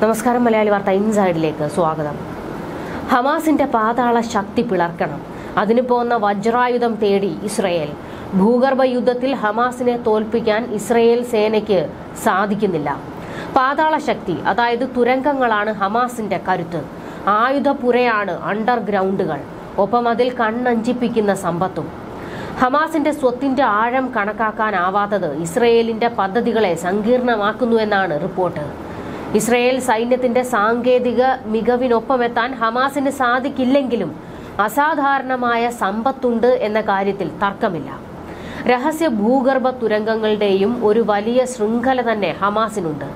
നമസ്കാരം മലയാളി വാർത്ത ഇൻസൈഡിലേക്ക് സ്വാഗതം ഹമാസിന്റെ പാതാള ശക്തി പിളർക്കണം അതിന് പോന്ന വജ്രായുധം തേടി ഇസ്രയേൽ ഭൂഗർഭ യുദ്ധത്തിൽ ഹമാസിനെ തോൽപ്പിക്കാൻ ഇസ്രയേൽ സേനയ്ക്ക് സാധിക്കുന്നില്ല പാതാള ശക്തി അതായത് തുരങ്കങ്ങളാണ് ഹമാസിന്റെ കരുത്ത് ആയുധപുരയാണ് അണ്ടർഗ്രൗണ്ടുകൾ ഒപ്പം അതിൽ കണ്ണഞ്ചിപ്പിക്കുന്ന സമ്പത്തും ഹമാസിന്റെ സ്വത്തിന്റെ ആഴം കണക്കാക്കാനാവാത്തത് ഇസ്രയേലിന്റെ പദ്ധതികളെ സങ്കീർണമാക്കുന്നുവെന്നാണ് റിപ്പോർട്ട് ഇസ്രയേൽ സൈന്യത്തിന്റെ സാങ്കേതിക മികവിനൊപ്പമെത്താൻ ഹമാസിന് സാധിക്കില്ലെങ്കിലും അസാധാരണമായ സമ്പത്തുണ്ട് എന്ന കാര്യത്തിൽ തർക്കമില്ല രഹസ്യ ഭൂഗർഭ തുരങ്കങ്ങളുടെയും ഒരു വലിയ ശൃംഖല തന്നെ ഹമാസിനുണ്ട്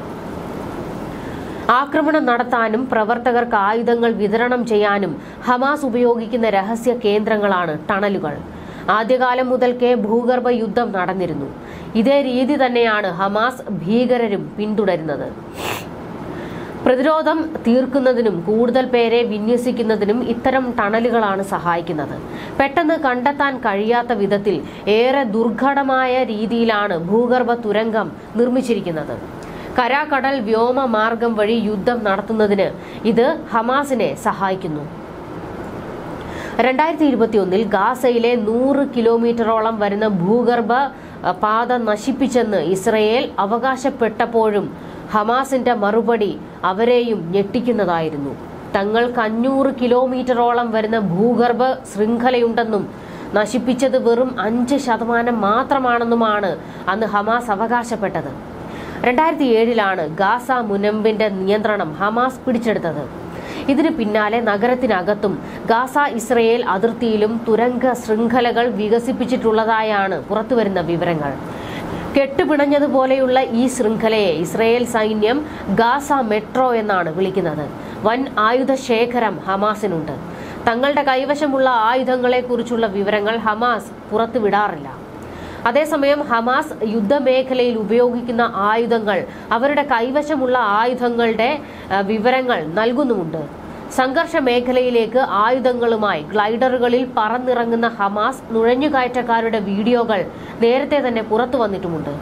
ആക്രമണം നടത്താനും പ്രവർത്തകർക്ക് ആയുധങ്ങൾ വിതരണം ചെയ്യാനും ഹമാസ് ഉപയോഗിക്കുന്ന രഹസ്യ കേന്ദ്രങ്ങളാണ് ടണലുകൾ ആദ്യകാലം മുതൽക്കേ ഭൂഗർഭ യുദ്ധം നടന്നിരുന്നു ഇതേ രീതി തന്നെയാണ് ഹമാസ് ഭീകരരും പിന്തുടരുന്നത് പ്രതിരോധം തീർക്കുന്നതിനും കൂടുതൽ പേരെ വിന്യസിക്കുന്നതിനും ഇത്തരം ടണലുകളാണ് സഹായിക്കുന്നത് പെട്ടെന്ന് കണ്ടെത്താൻ കഴിയാത്ത വിധത്തിൽ ഏറെ ദുർഘടമായ രീതിയിലാണ് ഭൂഗർഭ തുരങ്കം നിർമ്മിച്ചിരിക്കുന്നത് കരാകടൽ വ്യോമ മാർഗം വഴി യുദ്ധം നടത്തുന്നതിന് ഇത് ഹമാസിനെ സഹായിക്കുന്നു രണ്ടായിരത്തി ഇരുപത്തിയൊന്നിൽ ഗാസയിലെ നൂറ് കിലോമീറ്ററോളം വരുന്ന ഭൂഗർഭ അഹ്, പാത നശിപ്പിച്ചെന്ന് ഇസ്രയേൽ അവകാശപ്പെട്ടപ്പോഴും ഹമാസിന്റെ മറുപടി അവരെയും ഞെട്ടിക്കുന്നതായിരുന്നു തങ്ങൾക്ക് അഞ്ഞൂറ് കിലോമീറ്ററോളം വരുന്ന ഭൂഗർഭ ശൃംഖലയുണ്ടെന്നും നശിപ്പിച്ചത് വെറും അഞ്ച് ശതമാനം മാത്രമാണെന്നുമാണ് അന്ന് ഹമാസ് അവകാശപ്പെട്ടത് രണ്ടായിരത്തി ഏഴിലാണ് ഗാസ മുനമ്പിന്റെ നിയന്ത്രണം ഹമാസ് പിടിച്ചെടുത്തത് ഇതിന് പിന്നാലെ നഗരത്തിനകത്തും ഗാസ ഇസ്രയേൽ അതിർത്തിയിലും തുരങ്ക ശൃംഖലകൾ വികസിപ്പിച്ചിട്ടുള്ളതായാണ് പുറത്തുവരുന്ന വിവരങ്ങൾ കെട്ടുപിണഞ്ഞതുപോലെയുള്ള ഈ ശൃംഖലയെ ഇസ്രയേൽ സൈന്യം ഗാസ മെട്രോ എന്നാണ് വിളിക്കുന്നത് വൻ ആയുധ ശേഖരം ഹമാസിനുണ്ട് തങ്ങളുടെ കൈവശമുള്ള ആയുധങ്ങളെക്കുറിച്ചുള്ള വിവരങ്ങൾ ഹമാസ് പുറത്തുവിടാറില്ല അതേസമയം ഹമാസ് യുദ്ധമേഖലയിൽ ഉപയോഗിക്കുന്ന ആയുധങ്ങൾ അവരുടെ കൈവശമുള്ള ആയുധങ്ങളുടെ അഹ്, വിവരങ്ങൾ നൽകുന്നുമുണ്ട് സംഘർഷ മേഖലയിലേക്ക് ആയുധങ്ങളുമായി ഗ്ലൈഡറുകളിൽ പറന്നിറങ്ങുന്ന ഹമാസ് നുഴഞ്ഞുകയറ്റക്കാരുടെ വീഡിയോകൾ നേരത്തെ തന്നെ പുറത്തു വന്നിട്ടുമുണ്ട്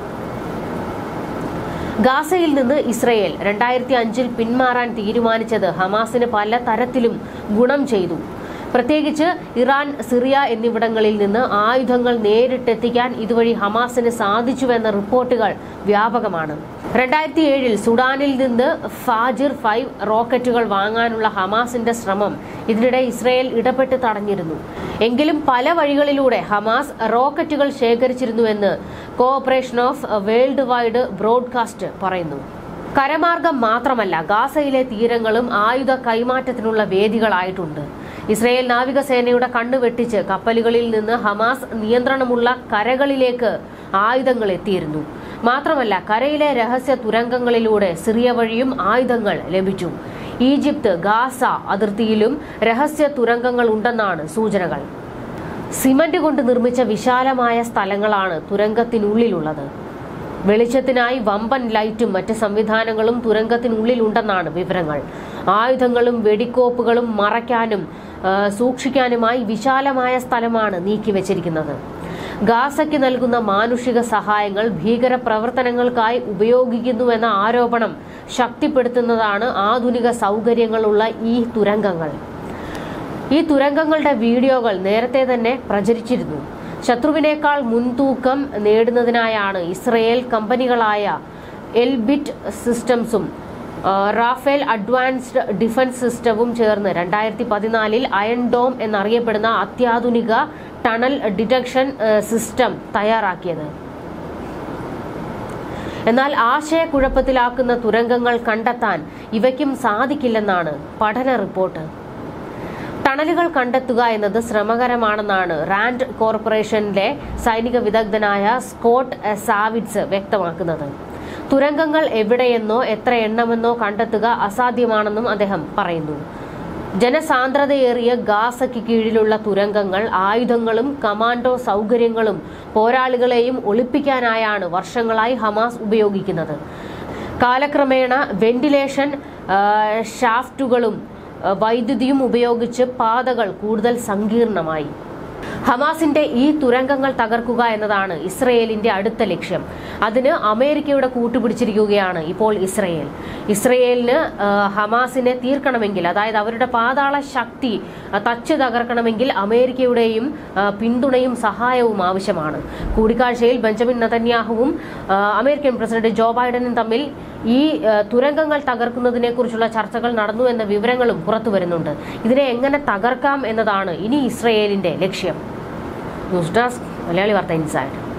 ഗാസയിൽ നിന്ന് ഇസ്രയേൽ രണ്ടായിരത്തി അഞ്ചിൽ പിന്മാറാൻ തീരുമാനിച്ചത് ഹമാസിന് പല തരത്തിലും ഗുണം ചെയ്തു പ്രത്യേകിച്ച് ഇറാൻ സിറിയ എന്നിവിടങ്ങളിൽ നിന്ന് ആയുധങ്ങൾ നേരിട്ടെത്തിക്കാൻ ഇതുവഴി ഹമാസിന് സാധിച്ചുവെന്ന റിപ്പോർട്ടുകൾ വ്യാപകമാണ് രണ്ടായിരത്തി ഏഴിൽ സുഡാനിൽ നിന്ന് ഫാജിർ ഫൈവ് റോക്കറ്റുകൾ വാങ്ങാനുള്ള ഹമാസിന്റെ ശ്രമം ഇതിനിടെ ഇസ്രയേൽ ഇടപെട്ട് തടഞ്ഞിരുന്നു എങ്കിലും പല വഴികളിലൂടെ ഹമാസ് റോക്കറ്റുകൾ ശേഖരിച്ചിരുന്നുവെന്ന് cooperation of world wide broadcast പറയുന്നു കരമാർഗം മാത്രമല്ല ഗാസയിലെ തീരങ്ങളും ആയുധ കൈമാറ്റത്തിനുള്ള വേദികളായിട്ടുണ്ട് ഇസ്രയേൽ നാവികസേനയുടെ കണ്ണു വെട്ടിച്ച് കപ്പലുകളിൽ നിന്ന് ഹമാസ് നിയന്ത്രണമുള്ള കരകളിലേക്ക് ആയുധങ്ങൾ എത്തിയിരുന്നു മാത്രമല്ല കരയിലെ രഹസ്യ തുരങ്കങ്ങളിലൂടെ സിറിയ വഴിയും ആയുധങ്ങൾ ലഭിച്ചു ഈജിപ്ത് ഗാസ അതിർത്തിയിലും രഹസ്യ തുരങ്കങ്ങൾ ഉണ്ടെന്നാണ് സൂചനകൾ സിമന്റ് കൊണ്ട് നിർമ്മിച്ച വിശാലമായ സ്ഥലങ്ങളാണ് തുരങ്കത്തിനുള്ളിലുള്ളത് വെളിച്ചത്തിനായി വമ്പൻ ലൈറ്റും മറ്റ് സംവിധാനങ്ങളും തുരങ്കത്തിനുള്ളിലുണ്ടെന്നാണ് വിവരങ്ങൾ ആയുധങ്ങളും വെടിക്കോപ്പുകളും മറയ്ക്കാനും ആ, സൂക്ഷിക്കാനുമായി വിശാലമായ സ്ഥലമാണ് നീക്കിവച്ചിരിക്കുന്നത് ഗാസയ്ക്ക് നൽകുന്ന മാനുഷിക സഹായങ്ങൾ ഭീകര പ്രവർത്തനങ്ങൾക്കായി ഉപയോഗിക്കുന്നുവെന്ന ആരോപണം ശക്തിപ്പെടുത്തുന്നതാണ് ആധുനിക സൗകര്യങ്ങളുള്ള ഈ തുരങ്കങ്ങൾ ഈ തുരങ്കങ്ങളുടെ വീഡിയോകൾ നേരത്തെ തന്നെ പ്രചരിച്ചിരുന്നു ശത്രുവിനേക്കാൾ മുൻതൂക്കം നേടുന്നതിനായാണ് ഇസ്രയേൽ കമ്പനികളായ എൽബിറ്റ് സിസ്റ്റംസും ആ, റാഫേൽ അഡ്വാൻസ്ഡ് ഡിഫൻസ് സിസ്റ്റവും ചേർന്ന് രണ്ടായിരത്തി പതിനാലിൽ അയൺ ഡോം എന്നറിയപ്പെടുന്ന അത്യാധുനിക ടണൽ ഡിറ്റക്ഷൻ ആ, സിസ്റ്റം തയ്യാറാക്കിയത് എന്നാൽ ആശയക്കുഴപ്പത്തിലാക്കുന്ന തുരങ്കങ്ങൾ കണ്ടെത്താൻ ഇവയ്ക്കും സാധിക്കില്ലെന്നാണ് പഠന റിപ്പോർട്ട് ടണലുകൾ കണ്ടെത്തുക എന്നത് ശ്രമകരമാണെന്നാണ് റാൻഡ് കോർപ്പറേഷനിലെ സൈനിക വിദഗ്ധനായ സ്കോട്ട് സാവിറ്റ്സ് വ്യക്തമാക്കുന്നത് തുരങ്കങ്ങൾ എവിടെയെന്നോ എത്ര എണ്ണമെന്നോ കണ്ടെത്തുക അസാധ്യമാണെന്നും അദ്ദേഹം പറയുന്നു ജനസാന്ദ്രതയേറിയ ഗാസയ്ക്ക് കീഴിലുള്ള തുരങ്കങ്ങൾ ആയുധങ്ങളും കമാൻഡോ സൗകര്യങ്ങളും പോരാളികളെയും ഒളിപ്പിക്കാനായാണ് വർഷങ്ങളായി ഹമാസ് ഉപയോഗിക്കുന്നത് കാലക്രമേണ വെന്റിലേഷൻ ആ, ഷാഫ്റ്റുകളും ആ, വൈദ്യുതിയും ഉപയോഗിച്ച് പാതകൾ കൂടുതൽ സങ്കീർണമായി ഹമാസിന്റെ ഈ തുരങ്കങ്ങൾ തകർക്കുക എന്നതാണ് ഇസ്രയേലിന്റെ അടുത്ത ലക്ഷ്യം അതിന് അമേരിക്കയുടെ കൂട്ടുപിടിച്ചിരിക്കുകയാണ് ഇപ്പോൾ ഇസ്രയേൽ ഇസ്രയേലിന് ആ, ഹമാസിനെ തീർക്കണമെങ്കിൽ അതായത് അവരുടെ പാതാള ശക്തി ആ, തച്ച് തകർക്കണമെങ്കിൽ അമേരിക്കയുടെയും ആ, പിന്തുണയും സഹായവും ആവശ്യമാണ് കൂടിക്കാഴ്ചയിൽ ബെഞ്ചമിൻ നതന്യാഹുവും ആ, അമേരിക്കൻ പ്രസിഡന്റ് ജോ ബൈഡനും തമ്മിൽ ഈ ആ, തുരങ്കങ്ങൾ തകർക്കുന്നതിനെ കുറിച്ചുള്ള ചർച്ചകൾ നടന്നു എന്ന വിവരങ്ങളും പുറത്തു വരുന്നുണ്ട് ഇതിനെ എങ്ങനെ തകർക്കാം എന്നതാണ് ഇനി ഇസ്രയേലിന്റെ ലക്ഷ്യം ന്യൂസ് ഡെസ്ക് മലയാളി വാർത്ത ഇൻസൈഡ്